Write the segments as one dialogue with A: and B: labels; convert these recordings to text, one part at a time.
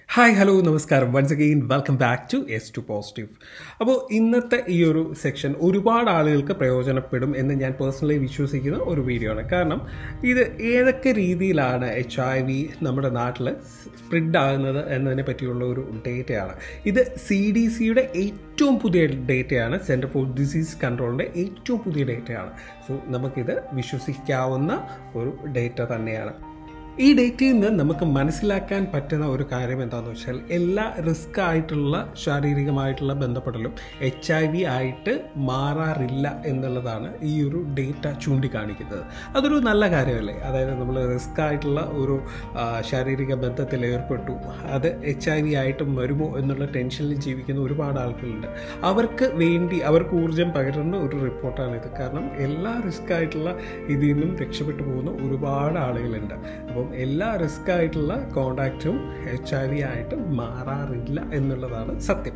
A: hi hello നമസ്കാരം once again welcome back to S two positive അപ്പോൾ ഇന്നത്തെ ഈ ഒരു സെക്ഷൻ ഒരുപാട് ആളുകൾക്ക് പ്രയോജനപ്പെടും എന്ന് ഞാൻ പേഴ്സണലി വിശ്വസിക്കുന്ന ഒരു വീഡിയോ ആണ് കാരണം ഇത് ഏതൊക്കെ രീതിയിലാണ് എച്ച് ഐ വി നമ്മുടെ നാട്ടിൽ സ്പ്രിഡ് ആകുന്നത് എന്നതിനെ പറ്റിയുള്ള ഒരു ഡേറ്റയാണ് ഇത് സി ഡി സിയുടെ ഏറ്റവും പുതിയ ഡേറ്റയാണ് സെൻറ്റർ ഫോർ ഡിസീസ് കൺട്രോളിൻ്റെ ഏറ്റവും പുതിയ ഡേറ്റയാണ് സോ നമുക്കിത് വിശ്വസിക്കാവുന്ന ഒരു ഡേറ്റ തന്നെയാണ് ഈ ഡേറ്റയിൽ നിന്ന് നമുക്ക് മനസ്സിലാക്കാൻ പറ്റുന്ന ഒരു കാര്യം എന്താണെന്ന് വെച്ചാൽ എല്ലാ റിസ്ക് ആയിട്ടുള്ള ശാരീരികമായിട്ടുള്ള ബന്ധപ്പെടലും എച്ച് ഐ വി ആയിട്ട് മാറാറില്ല എന്നുള്ളതാണ് ഈ ഒരു ഡേറ്റ ചൂണ്ടിക്കാണിക്കുന്നത് അതൊരു നല്ല കാര്യമല്ലേ അതായത് നമ്മൾ റിസ്ക് ആയിട്ടുള്ള ഒരു ആ, ശാരീരിക ബന്ധത്തിൽ ഏർപ്പെട്ടു അത് എച്ച് ഐ വി ആയിട്ട് വരുമോ എന്നുള്ള ടെൻഷനിൽ ജീവിക്കുന്ന ഒരുപാട് ആളുകളുണ്ട് അവർക്ക് വേണ്ടി അവർക്ക് ഊർജം പകരുന്ന ഒരു റിപ്പോർട്ടാണിത് കാരണം എല്ലാ റിസ്ക് ആയിട്ടുള്ള ഇതിൽ നിന്നും രക്ഷപ്പെട്ടു പോകുന്ന ഒരുപാട് ആളുകളുണ്ട് അപ്പം എല്ലാ റിസ്ക് ആയിട്ടുള്ള കോണ്ടാക്റ്റും എച്ച് ഐ വി ആയിട്ട് മാറാറില്ല എന്നുള്ളതാണ് സത്യം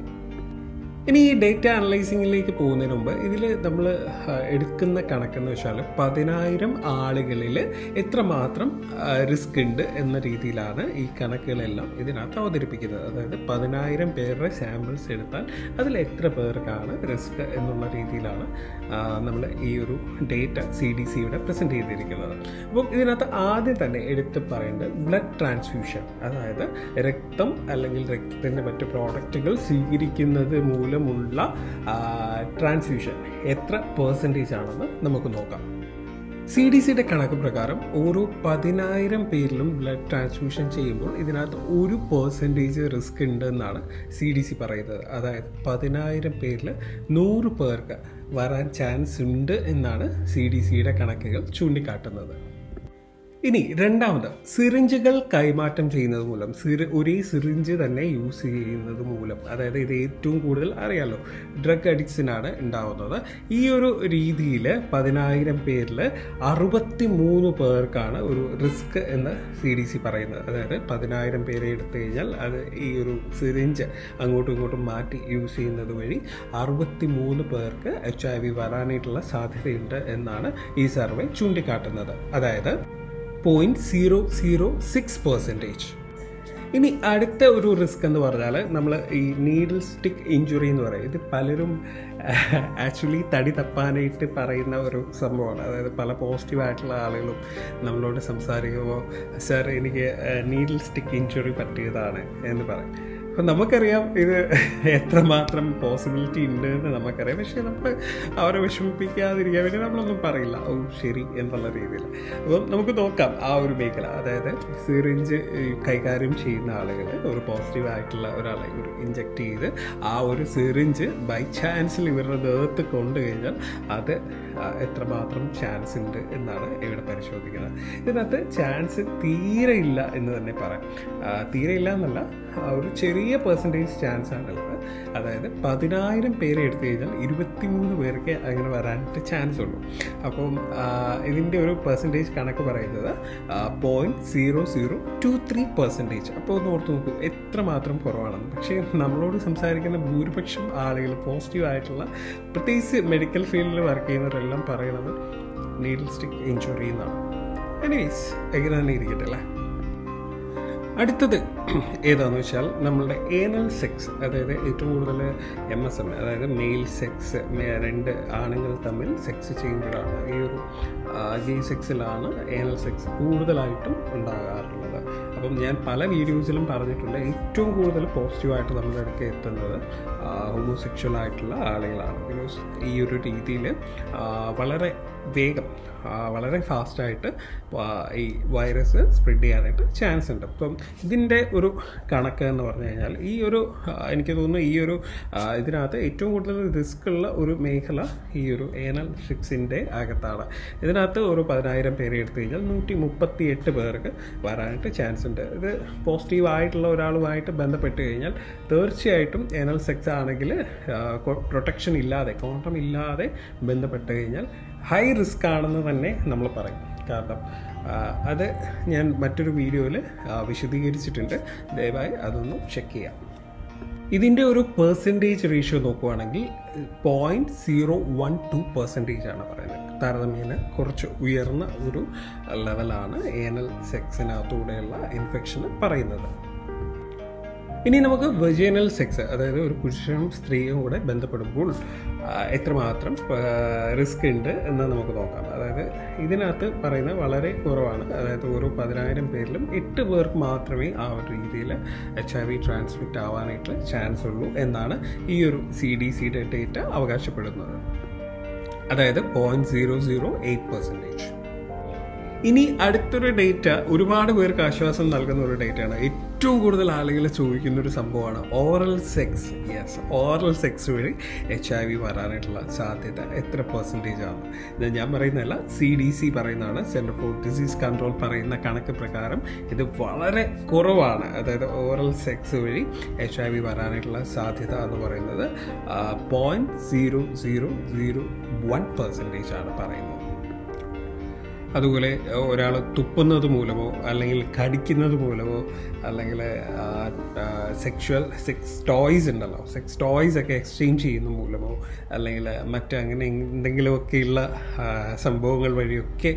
A: ഇനി ഈ ഡേറ്റ അനലൈസിങ്ങിലേക്ക് പോകുന്നതിന് മുമ്പ് ഇതിൽ നമ്മൾ എടുക്കുന്ന കണക്കെന്ന് വെച്ചാൽ പതിനായിരം ആളുകളിൽ എത്രമാത്രം റിസ്ക് ഉണ്ട് എന്ന രീതിയിലാണ് ഈ കണക്കുകളെല്ലാം ഇതിനകത്ത് അവതരിപ്പിക്കുന്നത് അതായത് പതിനായിരം പേരുടെ സാമ്പിൾസ് എടുത്താൽ അതിൽ എത്ര പേർക്കാണ് റിസ്ക് എന്നുള്ള രീതിയിലാണ് നമ്മൾ ഈ ഒരു ഡേറ്റ സി ഡി സിയുടെ പ്രസൻറ്റ് ചെയ്തിരിക്കുന്നത് അപ്പം ഇതിനകത്ത് ആദ്യം തന്നെ എടുത്ത് പറയേണ്ടത് ബ്ലഡ് ട്രാൻസ്ഫ്യൂഷൻ അതായത് രക്തം അല്ലെങ്കിൽ രക്തത്തിൻ്റെ മറ്റ് പ്രോഡക്റ്റുകൾ സ്വീകരിക്കുന്നത് മൂലമുള്ള ട്രാൻസ്ഫ്യൂഷൻ എത്ര പേഴ്സൻറ്റേജ് ആണെന്ന് നമുക്ക് നോക്കാം സി ഡി സിയുടെ കണക്ക് പ്രകാരം ഓരോ പതിനായിരം പേരിലും ബ്ലഡ് ട്രാൻസ്ഫ്യൂഷൻ ചെയ്യുമ്പോൾ ഇതിനകത്ത് ഒരു പേഴ്സൻറ്റേജ് റിസ്ക് ഉണ്ട് എന്നാണ് സി ഡി സി പറയുന്നത് അതായത് പതിനായിരം പേരിൽ നൂറ് പേർക്ക് വരാൻ ചാൻസ് ഉണ്ട് എന്നാണ് സി ഡി സിയുടെ കണക്കുകൾ ചൂണ്ടിക്കാട്ടുന്നത് ഇനി രണ്ടാമത് സിറിഞ്ചുകൾ കൈമാറ്റം ചെയ്യുന്നത് മൂലം സിറി ഒരേ സിറിഞ്ച് തന്നെ യൂസ് ചെയ്യുന്നത് മൂലം അതായത് ഇത് ഏറ്റവും കൂടുതൽ അറിയാലോ ഡ്രഗ് അഡിക്ട്സിനാണ് ഉണ്ടാവുന്നത് ഈ ഒരു രീതിയിൽ പതിനായിരം പേരിൽ അറുപത്തി മൂന്ന് പേർക്കാണ് ഒരു റിസ്ക് എന്ന് സി ഡി സി പറയുന്നത് അതായത് പതിനായിരം പേരെ എടുത്തു കഴിഞ്ഞാൽ അത് ഈ ഒരു സിറിഞ്ച് അങ്ങോട്ടും ഇങ്ങോട്ടും മാറ്റി യൂസ് ചെയ്യുന്നത് വഴി അറുപത്തി മൂന്ന് പേർക്ക് എച്ച് ഐ വി വരാനായിട്ടുള്ള സാധ്യതയുണ്ട് എന്നാണ് ഈ സർവേ ചൂണ്ടിക്കാട്ടുന്നത് അതായത് point zero zero six percentage ഇനി അടുത്ത ഒരു റിസ്ക് എന്ന് പറഞ്ഞാൽ നമ്മൾ ഈ നീഡിൽ സ്റ്റിക്ക് ഇഞ്ചുറി എന്ന് പറയും ഇത് പലരും ആക്ച്വലി തടി തപ്പാനായിട്ട് പറയുന്ന ഒരു സംഭവമാണ് അതായത് പല പോസിറ്റീവായിട്ടുള്ള ആളുകളും നമ്മളോട് സംസാരിക്കുമ്പോൾ സർ എനിക്ക് നീഡിൽ സ്റ്റിക്ക് ഇഞ്ചുറി പറ്റിയതാണ് എന്ന് പറയും അപ്പം നമുക്കറിയാം ഇത് എത്രമാത്രം പോസിബിലിറ്റി ഉണ്ട് എന്ന് നമുക്കറിയാം പക്ഷേ നമ്മൾ അവരെ വിഷമിപ്പിക്കാതിരിക്കാൻ വേണ്ടി നമ്മളൊന്നും പറയില്ല ഓ ശരി എന്നുള്ള രീതിയിൽ അപ്പം നമുക്ക് നോക്കാം ആ ഒരു മേഖല അതായത് സിറിഞ്ച് കൈകാര്യം ചെയ്യുന്ന ആളുകൾ ഒരു പോസിറ്റീവ് ആയിട്ടുള്ള ഒരാളെ ഒരു ഇഞ്ചെക്ട് ചെയ്ത് ആ ഒരു സിറിഞ്ച് ബൈ ചാൻസിൽ ഇവരുടെ ദേഹത്ത് കൊണ്ടു കഴിഞ്ഞാൽ അത് ആ, എത്രമാത്രം ചാൻസ് ഉണ്ട് എന്നാണ് ഇവിടെ പരിശോധിക്കുന്നത് ഇതിനകത്ത് ചാൻസ് തീരെ ഇല്ല എന്ന് തന്നെ പറയാം ആ, തീരെ ഇല്ല എന്നല്ല ആ, ഒരു ചെറിയ പെർസെൻറ്റേജ് ചാൻസ് ആണുള്ളത് അതായത് പതിനായിരം പേരെ എടുത്തു കഴിഞ്ഞാൽ ഇരുപത്തിമൂന്ന് പേർക്ക് അങ്ങനെ വരാനായിട്ട് ചാൻസ് ഉള്ളൂ അപ്പം ആ, ഇതിൻ്റെ ഒരു പെർസെൻറ്റേജ് കണക്ക് പറയുന്നത് point zero zero two three percentage അപ്പോൾ ഒന്ന് ഓർത്ത് നോക്കൂ എത്രമാത്രം കുറവാണെന്ന് പക്ഷേ നമ്മളോട് സംസാരിക്കുന്ന ഭൂരിപക്ഷം ആളുകൾ പോസിറ്റീവ് ആയിട്ടുള്ള പ്രത്യേകിച്ച് മെഡിക്കൽ ഫീൽഡിൽ വർക്ക് ചെയ്യുന്നവരെല്ലാം പറയുന്നത് നീഡിൽ സ്റ്റിക്ക് ഇഞ്ചുറി എന്നാണ് എനിവേസ് എങ്ങനെ തന്നെ ഇരിക്കട്ടെ അല്ലേ അടുത്തത് ഏതാണെന്ന് വെച്ചാൽ നമ്മളുടെ ഏനൽ സെക്സ് അതായത് ഏറ്റവും കൂടുതൽ എം എസ് എം അതായത് മെയിൽ സെക്സ് രണ്ട് ആണുങ്ങൾ തമ്മിൽ സെക്സ് ചെയ്യുമ്പോഴാണ് ഈ ഒരു ഗേ സെക്സിലാണ് ഏനൽ സെക്സ് കൂടുതലായിട്ടും ഉണ്ടാകാറുള്ളത് അപ്പം ഞാൻ പല വീഡിയോസിലും പറഞ്ഞിട്ടുണ്ട് ഏറ്റവും കൂടുതൽ പോസിറ്റീവായിട്ട് നമ്മുടെ അടുത്ത് എത്തുന്നത് ഹോമോസെക്ഷൽ ആയിട്ടുള്ള ആളുകളാണ് ബിക്കോസ് ഈ ഒരു രീതിയിൽ വളരെ വേഗം ആ, വളരെ ഫാസ്റ്റായിട്ട് ഈ വൈറസ് സ്പ്രെഡ് ചെയ്യാനായിട്ട് ചാൻസ് ഉണ്ട് അപ്പം ഇതിൻ്റെ ഒരു കണക്ക് എന്ന് പറഞ്ഞു കഴിഞ്ഞാൽ ഈ ഒരു ആ, എനിക്ക് തോന്നുന്നു ഈ ഒരു ആ, ഇതിനകത്ത് ഏറ്റവും കൂടുതൽ റിസ്ക് ഉള്ള ഒരു മേഖല ഈ ഒരു ഏനൽ സിക്സിൻ്റെ അകത്താണ് ഇതിനകത്ത് ഒരു പതിനായിരം പേരെ എടുത്തു കഴിഞ്ഞാൽ നൂറ്റി മുപ്പത്തി എട്ട് പേർക്ക് വരാനായിട്ട് ചാൻസ് ഉണ്ട് ഇത് പോസിറ്റീവ് ആയിട്ടുള്ള ഒരാളുമായിട്ട് ബന്ധപ്പെട്ട് കഴിഞ്ഞാൽ തീർച്ചയായിട്ടും ഏനൽ സെക്സ് ആണെങ്കിൽ പ്രൊട്ടക്ഷൻ ഇല്ലാതെ കോണ്ടം ഇല്ലാതെ ബന്ധപ്പെട്ട് കഴിഞ്ഞാൽ ഹൈ റിസ്ക് ആണെന്ന് തന്നെ നമ്മൾ പറയും കാരണം ആ, അത് ഞാൻ മറ്റൊരു വീഡിയോയിൽ വിശദീകരിച്ചിട്ടുണ്ട് ദയവായി അതൊന്ന് ചെക്ക് ചെയ്യാം ഇതിൻ്റെ ഒരു പെർസെൻറ്റേജ് റേഷ്യോ നോക്കുവാണെങ്കിൽ point zero one two percentage ആണ് പറയുന്നത് താരതമ്യേന കുറച്ച് ഉയർന്ന ഒരു ലെവലാണ് ഏനൽ സെക്സിനകത്തൂടെയുള്ള ഇൻഫെക്ഷൻ പറയുന്നത് ഇനി നമുക്ക് വെജേനൽ സെക്സ് അതായത് ഒരു പുരുഷനും സ്ത്രീയും കൂടെ ബന്ധപ്പെടുമ്പോൾ ആ, എത്രമാത്രം റിസ്ക് ഉണ്ട് എന്ന് നമുക്ക് നോക്കാം അതായത് ഇതിനകത്ത് പറയുന്നത് വളരെ കുറവാണ് അതായത് ഓരോ പതിനായിരം പേരിലും എട്ട് പേർക്ക് മാത്രമേ ആ ഒരു രീതിയിൽ എച്ച് ഐ വി ട്രാൻസ്മിറ്റ് ആവാനായിട്ട് ചാൻസ് ഉള്ളൂ എന്നാണ് ഈ ഒരു സി ഡി സിയുടെ ഡേറ്റ അവകാശപ്പെടുന്നത് അതായത് point zero zero eight percentage ഇനി അടുത്തൊരു ഡേറ്റ ഒരുപാട് പേർക്ക് ആശ്വാസം നൽകുന്ന ഒരു ഡേറ്റയാണ് ഏറ്റവും കൂടുതൽ ആളുകൾ ചോദിക്കുന്ന ഒരു സംഭവമാണ് oral sex yes oral sex വഴി എച്ച് ഐ വി വരാനായിട്ടുള്ള സാധ്യത എത്ര പെർസെൻറ്റേജ് ആണ് ഇത് ഞാൻ പറയുന്നതല്ല സി ഡി സി പറയുന്നതാണ് സെൻറ്റർ ഫോർ ഡിസീസ് കൺട്രോൾ പറയുന്ന കണക്ക് പ്രകാരം ഇത് വളരെ കുറവാണ് അതായത് ഓറൽ സെക്സ് വഴി എച്ച് ഐ വി വരാനായിട്ടുള്ള സാധ്യത എന്ന് പറയുന്നത് point zero zero zero one percentage ആണ് പറയുന്നത് അതുപോലെ ഒരാൾ തുപ്പുന്നത് മൂലമോ അല്ലെങ്കിൽ കടിക്കുന്നത് മൂലമോ അല്ലെങ്കിൽ സെക്ഷുവൽ സെക്സ് ടോയ്സ് ഉണ്ടല്ലോ സെക്സ് ടോയ്സ് ഒക്കെ എക്സ്ചേഞ്ച് ചെയ്യുന്ന മൂലമോ അല്ലെങ്കിൽ മറ്റങ്ങനെ എന്തെങ്കിലുമൊക്കെയുള്ള ആ, സംഭവങ്ങൾ വഴിയൊക്കെ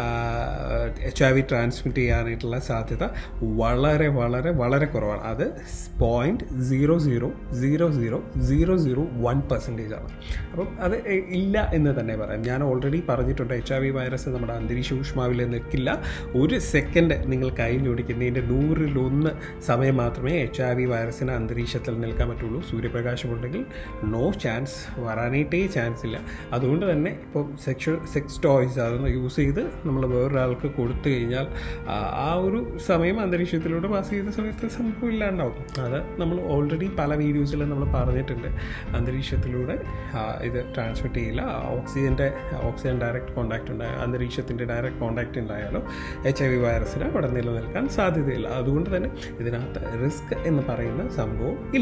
A: എച്ച് ഐ വി ട്രാൻസ്മിറ്റ് ചെയ്യാനായിട്ടുള്ള സാധ്യത വളരെ വളരെ വളരെ കുറവാണ് അത് point zero zero zero zero zero zero one percentage ആണ് അപ്പം അത് എ- ഇല്ല എന്ന് തന്നെ പറയാം ഞാൻ ഓൾറെഡി പറഞ്ഞിട്ടുണ്ട് എച്ച് ഐ വി വൈറസ് നമ്മുടെ അന്തരീക്ഷ ഊഷ്മാവിൽ നിൽക്കില്ല ഒരു സെക്കൻഡ് നിങ്ങൾ കയ്യിൽ ഓടിക്കുന്നതിൻ്റെ നൂറിലൊന്ന് സമയം മാത്രമേ എച്ച് ഐ വി വൈറസിന് അന്തരീക്ഷത്തിൽ നിൽക്കാൻ പറ്റുള്ളൂ സൂര്യപ്രകാശമുണ്ടെങ്കിൽ നോ ചാൻസ് വരാനായിട്ടേ ചാൻസ് ഇല്ല അതുകൊണ്ട് തന്നെ ഇപ്പോൾ സെക്ഷൽ സെക്സ് ടോയ്സ് അതൊന്ന് യൂസ് ചെയ്ത് നമ്മൾ വേറൊരാൾക്ക് കൊടുത്തു കഴിഞ്ഞാൽ ആ, ആ ഒരു സമയം അന്തരീക്ഷത്തിലൂടെ പാസ് ചെയ്ത സമയത്ത് സംഭവം ഇല്ലാണ്ടാവും അത് നമ്മൾ ഓൾറെഡി പല വീഡിയോസിലും നമ്മൾ പറഞ്ഞിട്ടുണ്ട് അന്തരീക്ഷത്തിലൂടെ ആ, ഇത് ട്രാൻസ്മിറ്റ് ചെയ്യില്ല ഓക്സിജൻ്റെ ഓക്സിജൻ ഡയറക്റ്റ് കോണ്ടാക്ട് ഉണ്ടായ അന്തരീക്ഷത്തിൻ്റെ ഡയറക്റ്റ് കോണ്ടാക്ട് ഉണ്ടായാലോ എച്ച് ഐ വി വൈറസിന് അവിടെ നിലനിൽക്കാൻ സാധ്യതയില്ല അതുകൊണ്ട് തന്നെ ഇതിനകത്ത് റിസ്ക് എന്ന് പറയുന്ന സംഭവം ഇല്ല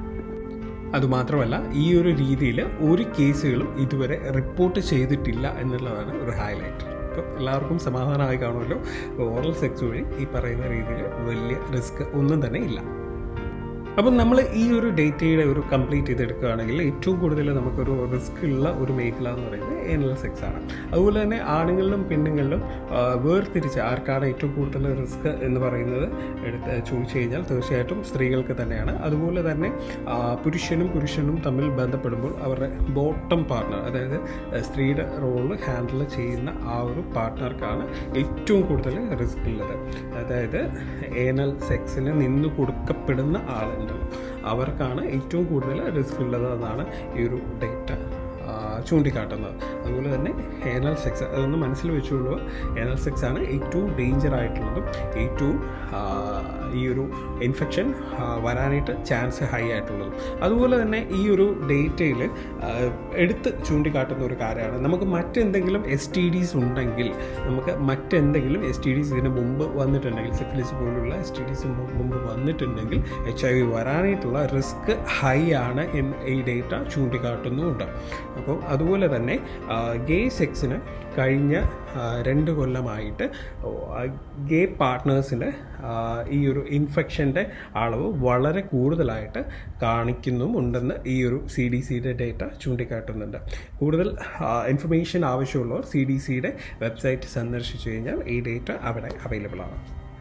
A: അതുമാത്രമല്ല ഈ ഒരു രീതിയിൽ ഒരു കേസുകളും ഇതുവരെ റിപ്പോർട്ട് ചെയ്തിട്ടില്ല എന്നുള്ളതാണ് ഒരു ഹൈലൈറ്റ് അപ്പോൾ എല്ലാവർക്കും സമാധാനമായി കാണുമല്ലോ ഓറൽ സെക്സ് വഴി ഈ പറയുന്ന രീതിയിൽ വലിയ റിസ്ക് ഒന്നും തന്നെ ഇല്ല അപ്പം നമ്മൾ ഈ ഒരു ഡേറ്റയുടെ ഒരു കംപ്ലീറ്റ് ചെയ്തെടുക്കുകയാണെങ്കിൽ ഏറ്റവും കൂടുതൽ നമുക്കൊരു റിസ്ക് ഉള്ള ഒരു മേഖല എന്ന് പറയുന്നത് ഏനൽ സെക്സ് ആണ് അതുപോലെ തന്നെ ആണുങ്ങളിലും പെണ്ണുങ്ങളിലും ആ, വേർതിരിച്ച് ആർക്കാണ് ഏറ്റവും കൂടുതൽ റിസ്ക് എന്ന് പറയുന്നത് എടുത്ത് ചോദിച്ചു കഴിഞ്ഞാൽ തീർച്ചയായിട്ടും സ്ത്രീകൾക്ക് തന്നെയാണ് അതുപോലെ തന്നെ ആ, പുരുഷനും പുരുഷനും തമ്മിൽ ബന്ധപ്പെടുമ്പോൾ അവരുടെ ബോട്ടം പാർട്ട്ണർ അതായത് ആ, സ്ത്രീയുടെ റോള് ഹാൻഡിൽ ചെയ്യുന്ന ആ ഒരു പാർട്ട്ണർക്കാണ് ഏറ്റവും കൂടുതൽ റിസ്ക് ഉള്ളത് അതായത് ഏനൽ സെക്സിന് നിന്ന് കൊടുക്കപ്പെടുന്ന ആളുണ്ടല്ലോ അവർക്കാണ് ഏറ്റവും കൂടുതൽ റിസ്ക് ഉള്ളത് എന്നാണ് ഈ ഒരു ഡേറ്റ ചൂണ്ടിക്കാട്ടുന്നത് അതുപോലെ തന്നെ ഏനൽ സെക്സ് അതൊന്ന് മനസ്സിൽ വെച്ചുകൊള്ളുക ഏനൽ സെക്സ് ആണ് ഏറ്റവും ഡേഞ്ചർ ആയിട്ടുള്ളതും ഏറ്റവും ആ, ഈ ഒരു ഇൻഫെക്ഷൻ വരാനായിട്ട് ചാൻസ് ഹൈ ആയിട്ടുള്ളതും അതുപോലെ തന്നെ ഈ ഒരു ഡേറ്റയിൽ എടുത്ത് ചൂണ്ടിക്കാട്ടുന്ന ഒരു കാര്യമാണ് നമുക്ക് മറ്റെന്തെങ്കിലും എസ് ടി ഡിസ് ഉണ്ടെങ്കിൽ നമുക്ക് മറ്റെന്തെങ്കിലും എസ് ടി ഡിസ് ഇതിന് മുമ്പ് വന്നിട്ടുണ്ടെങ്കിൽ സിഫിലിസ് പോലുള്ള എസ് ടി ഡിസ് മുമ്പ് വന്നിട്ടുണ്ടെങ്കിൽ എച്ച് ഐ വി വരാനായിട്ടുള്ള റിസ്ക് ഹൈ ആണ് എന്ന് ഈ ഡേറ്റ ചൂണ്ടിക്കാട്ടുന്നുമുണ്ട് അപ്പോൾ അതുപോലെ തന്നെ ഗേ സെക്സിന് കഴിഞ്ഞ ആ, രണ്ട് കൊല്ലമായിട്ട് ഗേ പാർട്ട്നേഴ്സിൻ്റെ ഈ ഒരു ഇൻഫെക്ഷൻ്റെ അളവ് വളരെ കൂടുതലായിട്ട് കാണിക്കുന്നുമുണ്ടെന്ന് ഈ ഒരു സി ഡി സിയുടെ ഡേറ്റ ചൂണ്ടിക്കാട്ടുന്നുണ്ട് കൂടുതൽ ഇൻഫർമേഷൻ ആവശ്യമുള്ളവർ സി ഡി സിയുടെ വെബ്സൈറ്റ് സന്ദർശിച്ചു കഴിഞ്ഞാൽ ഈ ഡേറ്റ അവിടെ അവൈലബിൾ ആണ്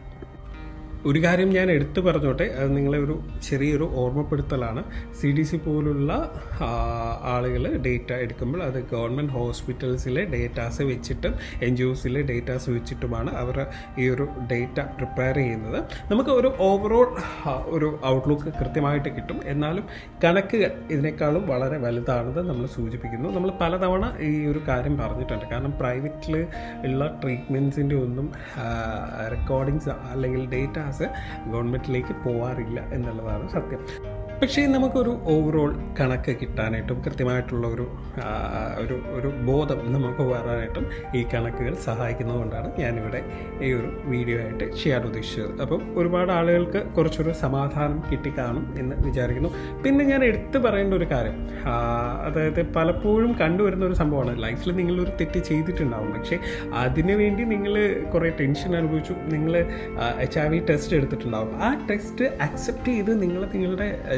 A: ഒരു കാര്യം ഞാൻ എടുത്തു പറഞ്ഞോട്ടെ അത് നിങ്ങളെ ഒരു ചെറിയൊരു ഓർമ്മപ്പെടുത്തലാണ് സി ഡി സി പോലുള്ള ആളുകൾ ഡേറ്റ എടുക്കുമ്പോൾ അത് ഗവൺമെൻറ് ഹോസ്പിറ്റൽസിലെ ഡേറ്റാസ് വെച്ചിട്ടും എൻ ജി ഒസിലെ ഡേറ്റാസ് വെച്ചിട്ടുമാണ് അവർ ഈ ഒരു ഡേറ്റ പ്രിപ്പയർ ചെയ്യുന്നത് നമുക്ക് ഒരു ഓവറോൾ ഒരു ഔട്ട്ലുക്ക് കൃത്യമായിട്ട് കിട്ടും എന്നാലും കണക്കുകൾ ഇതിനേക്കാളും വളരെ വലുതാണെന്ന് നമ്മൾ സൂചിപ്പിക്കുന്നു നമ്മൾ പലതവണ ഈ ഒരു കാര്യം പറഞ്ഞിട്ടുണ്ട് കാരണം പ്രൈവറ്റിൽ ഉള്ള ട്രീറ്റ്മെൻറ്റ്സിൻ്റെ ഒന്നും റെക്കോർഡിങ്സ് അല്ലെങ്കിൽ ഡേറ്റാസ് ഗവൺമെൻറ്റിലേക്ക് പോകാറില്ല എന്നുള്ളതാണ് സത്യം പക്ഷേ നമുക്കൊരു ഓവറോൾ കണക്ക് കിട്ടാനായിട്ടും കൃത്യമായിട്ടുള്ള ഒരു ആ, ഒരു ഒരു ബോധം നമുക്ക് വരാനായിട്ടും ഈ കണക്കുകൾ സഹായിക്കുന്നതുകൊണ്ടാണ് ഞാനിവിടെ ഈ ഒരു വീഡിയോ ആയിട്ട് ചെയ്യാൻ ഉദ്ദേശിച്ചത് അപ്പം ഒരുപാട് ആളുകൾക്ക് കുറച്ചൊരു സമാധാനം കിട്ടിക്കാണും എന്ന് വിചാരിക്കുന്നു പിന്നെ ഞാൻ എടുത്തു പറയേണ്ട ഒരു കാര്യം ആ, അതായത് പലപ്പോഴും കണ്ടുവരുന്ന ഒരു സംഭവമാണ് ലൈഫിൽ നിങ്ങളൊരു തെറ്റ് ചെയ്തിട്ടുണ്ടാവും പക്ഷേ അതിനു വേണ്ടി നിങ്ങൾ കുറേ ടെൻഷൻ അനുഭവിച്ചു നിങ്ങൾ എച്ച് ഐ വി ടെസ്റ്റ് എടുത്തിട്ടുണ്ടാവും ആ ടെസ്റ്റ് അക്സെപ്റ്റ് ചെയ്ത് നിങ്ങൾ നിങ്ങളുടെ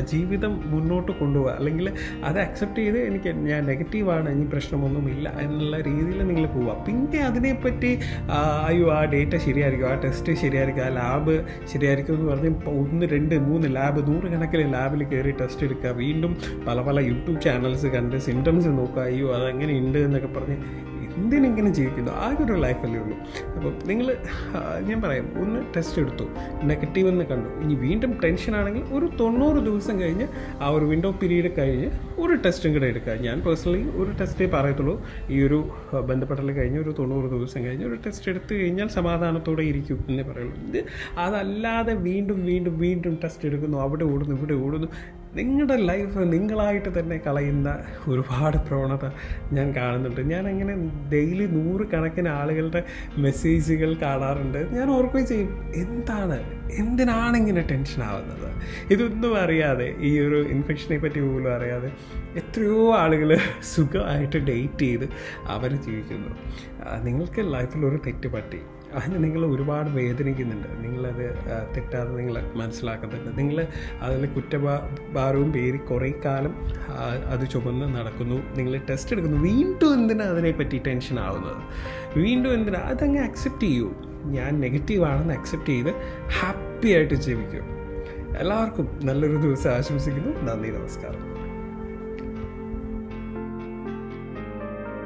A: ജീവിതം മുന്നോട്ട് കൊണ്ടുപോകുക അല്ലെങ്കിൽ അത് അക്സെപ്റ്റ് ചെയ്ത് എനിക്ക് ഞാൻ നെഗറ്റീവാണ് ഇനി പ്രശ്നമൊന്നുമില്ല എന്നുള്ള രീതിയിൽ നിങ്ങൾ പോവുക പിന്നെ അതിനെപ്പറ്റി ആ, അയ്യോ ആ ഡേറ്റ ശരിയായിരിക്കും ആ ടെസ്റ്റ് ശരിയായിരിക്കും ആ ലാബ് ശരിയായിരിക്കും എന്ന് പറഞ്ഞ് ഇപ്പോൾ ഒന്ന് രണ്ട് മൂന്ന് ലാബ് നൂറുകണക്കിന് ലാബിൽ കയറി ടെസ്റ്റ് എടുക്കുക വീണ്ടും പല പല യൂട്യൂബ് ചാനൽസ് കണ്ട് സിംറ്റംസ് നോക്കുക അയ്യോ അതെങ്ങനെ ഉണ്ട് എന്നൊക്കെ പറഞ്ഞ് എന്തിനെങ്കിലും ജീവിക്കുന്നു ആകെ ഒരു ലൈഫല്ലേ ഉള്ളൂ അപ്പം നിങ്ങൾ ഞാൻ പറയാം ഒന്ന് ടെസ്റ്റ് എടുത്തു നെഗറ്റീവ് എന്ന് കണ്ടു ഇനി വീണ്ടും ടെൻഷൻ ആണെങ്കിൽ ഒരു തൊണ്ണൂറ് ദിവസം കഴിഞ്ഞ് ആ ഒരു വിൻഡോ പീരീഡ് കഴിഞ്ഞ് ഒരു ടെസ്റ്റും കൂടെ എടുക്കുക ഞാൻ പേഴ്സണലി ഒരു ടെസ്റ്റേ പറയത്തുള്ളൂ ഈ ഒരു ആ, ബന്ധപ്പെടൽ കഴിഞ്ഞ് ഒരു തൊണ്ണൂറ് ദിവസം കഴിഞ്ഞ് ഒരു ടെസ്റ്റ് എടുത്തു കഴിഞ്ഞാൽ സമാധാനത്തോടെ ഇരിക്കും എന്നേ പറയുള്ളൂ ഇത് അതല്ലാതെ വീണ്ടും വീണ്ടും വീണ്ടും ടെസ്റ്റ് എടുക്കുന്നു അവിടെ ഓടുന്നു ഇവിടെ ഓടുന്നു നിങ്ങളുടെ ലൈഫ് നിങ്ങളായിട്ട് തന്നെ കളയുന്ന ഒരുപാട് പ്രവണത ഞാൻ കാണുന്നുണ്ട് ഞാൻ അങ്ങനെ ഡെയിലി നൂറ് കണക്കിന് ആളുകളുടെ മെസ്സേജുകൾ കാണാറുണ്ട് ഞാൻ ഓർക്കുകയും ചെയ്യും എന്താണ് എന്തിനാണ് ഇങ്ങനെ ടെൻഷൻ ആവുന്നത് ഇതൊന്നും അറിയാതെ ഈ ഒരു ഇൻഫെക്ഷനെ പറ്റി പോലും അറിയാതെ എത്രയോ ആളുകൾ സുഖമായിട്ട് ഡേറ്റ് ചെയ്ത് അവർ ജീവിക്കുന്നു ആ, നിങ്ങൾക്ക് ലൈഫിൽ ഒരു തെറ്റ് പറ്റി അതിന് നിങ്ങൾ ഒരുപാട് വേദനിക്കുന്നുണ്ട് നിങ്ങളത് ആ, തെറ്റാതെ നിങ്ങൾ മനസ്സിലാക്കുന്നുണ്ട് നിങ്ങൾ അതിൽ കുറ്റഭാരവും പേരി കുറേ കാലം ആ, അത് ചുമന്ന് നടക്കുന്നു നിങ്ങൾ ടെസ്റ്റ് എടുക്കുന്നു വീണ്ടും എന്തിനാണ് അതിനെപ്പറ്റി ടെൻഷൻ ആവുന്നത് വീണ്ടും എന്തിനാ അതങ്ങ് അക്സെപ്റ്റ് ചെയ്യൂ ഞാൻ നെഗറ്റീവാണെന്ന് അക്സെപ്റ്റ് ചെയ്ത് ഹാപ്പി ആയിട്ട് ജീവിക്കും എല്ലാവർക്കും നല്ലൊരു ദിവസം ആശംസിക്കുന്നു നന്ദി നമസ്കാരം